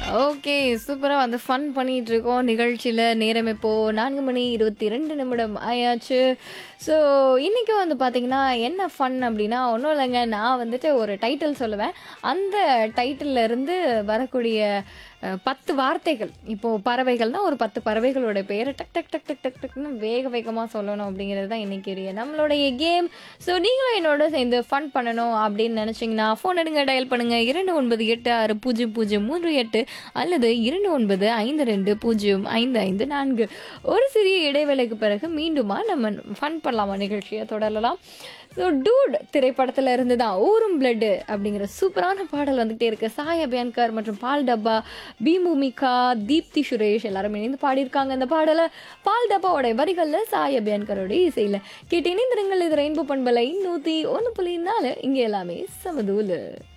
okay சூப்பராக வந்து fun பண்ணிட்டு இருக்கோம் நிகழ்ச்சியில் நேரம் இப்போ நான்கு மணி இருபத்தி ரெண்டு நிமிடம் ஆயாச்சு ஸோ இன்றைக்கி வந்து பார்த்தீங்கன்னா என்ன ஃபன் அப்படின்னா ஒன்றும் இல்லைங்க நான் வந்துட்டு ஒரு டைட்டில் சொல்லுவேன் அந்த டைட்டில்ல இருந்து வரக்கூடிய அஹ், பத்து வார்த்தைகள் இப்போது பறவைகள்னா ஒரு பத்து பறவைகளோட பேரை டக் டக் டக் டக் டக் டக்னு வேக வேகமாக சொல்லணும் அப்படிங்கிறது தான் இன்றைக்கி நம்மளுடைய கேம் ஸோ நீங்களும் என்னோட சேர்ந்து ஃபன் பண்ணணும் அப்படின்னு நினச்சிங்கன்னா ஃபோன் எடுங்க டயல் பண்ணுங்கள் இரண்டு ஒன்பது எட்டு ஆறு பூஜ்ஜியம் பூஜ்ஜியம் மூன்று எட்டு அல்லது இரண்டு ஒன்பது ஐந்து ரெண்டு பூஜ்ஜியம் ஐந்து ஐந்து நான்கு ஒரு சிறிய இடைவேளைக்கு பிறகு மீண்டுமா நம்ம ஃபன் பண்ணலாமா நிகழ்ச்சியை தொடரலாம் ஸோ டூட் திரைப்படத்தில் இருந்து தான் ஊரும் பிளட்டு அப்படிங்கிற சூப்பரான பாடல் வந்துகிட்டே இருக்கு சாய் அபியான்கர் மற்றும் பால் டப்பா பி பூமிகா தீப்தி சுரேஷ் எல்லாரும் இணைந்து பாடியிருக்காங்க இந்த பாடலை பால் டப்பாவோட வரிகளில் சாய் அபியான்கரோட இசையில் கேட்டு இணைந்திருங்கள் இது ரெயின்போ பண்பலை நூற்றி ஒன்று புள்ளி நாலு இங்கே எல்லாமே சமதூலு